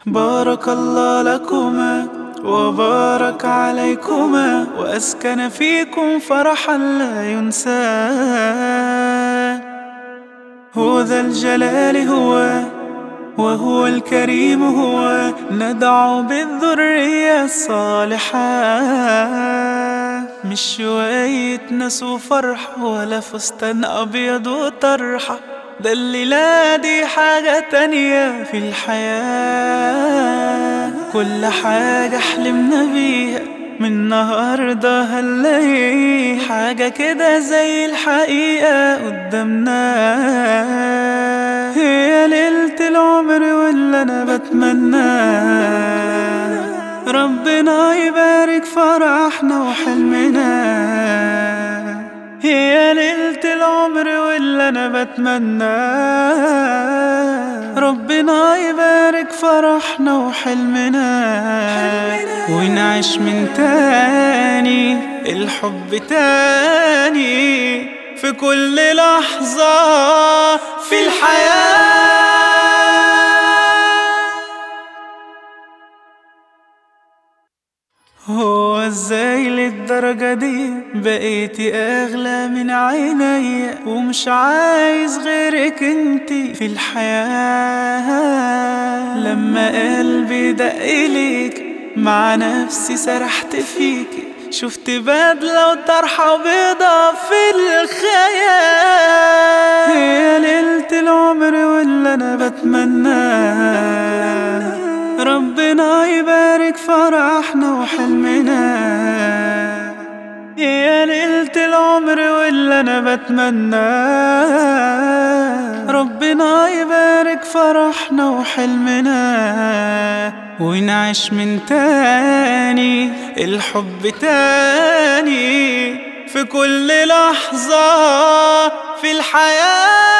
بارك الله لكما وبارك عليكما وأسكن فيكم فرحا لا ينسى هو ذا الجلال هو وهو الكريم هو ندعو بالذرية الصالحة مش شوية ناس وفرحة ولا فستان أبيض وطرحة ده الليلة دي حاجة تانية في الحياة كل حاجة حلمنا بيها من النهاردة هنلاقي حاجة كده زي الحقيقة قدامنا هي ليلة العمر واللي أنا بتمناه ربنا يبارك فرحنا وحلمنا هي ليلة العمر واللي أنا بتمناه ربنا يبارك فرحنا وحلمنا ونعيش من تاني الحب تاني في كل لحظة في الحياة هو ازاي للدرجة دي بقيتي اغلى من عيني ومش عايز غيرك انتي في الحياة لما قلبي دق ليك مع نفسي سرحت فيكي شفت بدلة وطرحة بيضة في الخيال هي ليلة العمر واللي أنا بتمناه ربنا يبارك فرحنا وحلمنا هي ليلة العمر واللي أنا بتمناه ربنا يبارك فرحنا وحلمنا ونعيش من تاني الحب تاني في كل لحظة في الحياة